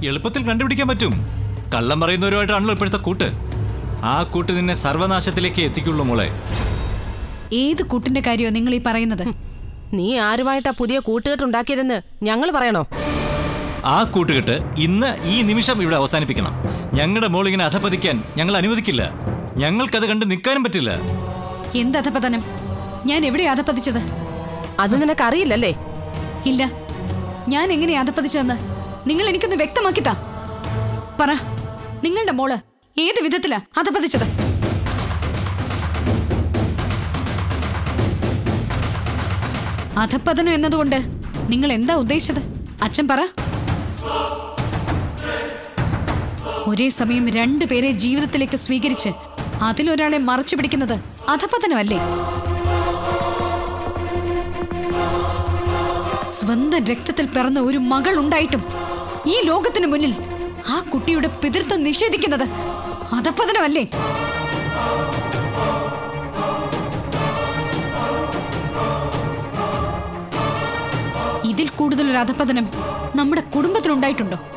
എളുപ്പത്തിൽ കണ്ടുപിടിക്കാൻ പറ്റും കള്ളം പറയുന്നവരുമായിട്ടാണല്ലോ ഇപ്പോഴത്തെ കൂട്ട് ആ കൂട്ട് നിന്നെ സർവനാശത്തിലേക്ക് എത്തിക്കുള്ളൂ മോളെ ഏത് കൂട്ടിന്റെ കാര്യമോ നിങ്ങൾ ഈ പറയുന്നത് നീ ആരുമായിട്ടാ പുതിയ കൂട്ടുകെട്ടുണ്ടാക്കിയതെന്ന് ഞങ്ങൾ പറയണോ ആ കൂട്ടുകെട്ട് ഇന്ന് ഈ നിമിഷം ഇവിടെ അവസാനിപ്പിക്കണം ഞങ്ങളുടെ മോൾ ഇങ്ങനെ അധപ്പതിക്കാൻ ഞങ്ങൾ അനുവദിക്കില്ല ഞങ്ങൾക്കത് കണ്ട് നിൽക്കാനും പറ്റില്ല എന്ത് അധപതനം ഞാൻ എവിടെയാ അധപ്പതിച്ചത് അത് നിനക്കറിയില്ലല്ലേ ഇല്ല ഞാൻ എങ്ങനെയാ അധപ്പതിച്ചതെന്ന് നിങ്ങൾ എനിക്കൊന്ന് വ്യക്തമാക്കിത്താ പറ നിങ്ങളുടെ മോള് ഏത് വിധത്തിലാ അധപ്പതിച്ചത് അധപ്പതനം എന്നതുകൊണ്ട് നിങ്ങൾ എന്താ ഉദ്ദേശിച്ചത് അച്ഛൻ പറ ഒരേ സമയം രണ്ടുപേരെ ജീവിതത്തിലേക്ക് സ്വീകരിച്ച് അതിലൊരാളെ മറച്ചു പിടിക്കുന്നത് അധപതനമല്ലേ സ്വന്തം രക്തത്തിൽ പിറന്ന ഒരു മകൾ ഉണ്ടായിട്ടും ഈ ലോകത്തിന് മുന്നിൽ ആ കുട്ടിയുടെ പിതൃത്വം നിഷേധിക്കുന്നത് അധപ്പതനമല്ലേ ഇതിൽ കൂടുതൽ ഒരു അധപ്പതനം നമ്മുടെ കുടുംബത്തിലുണ്ടായിട്ടുണ്ടോ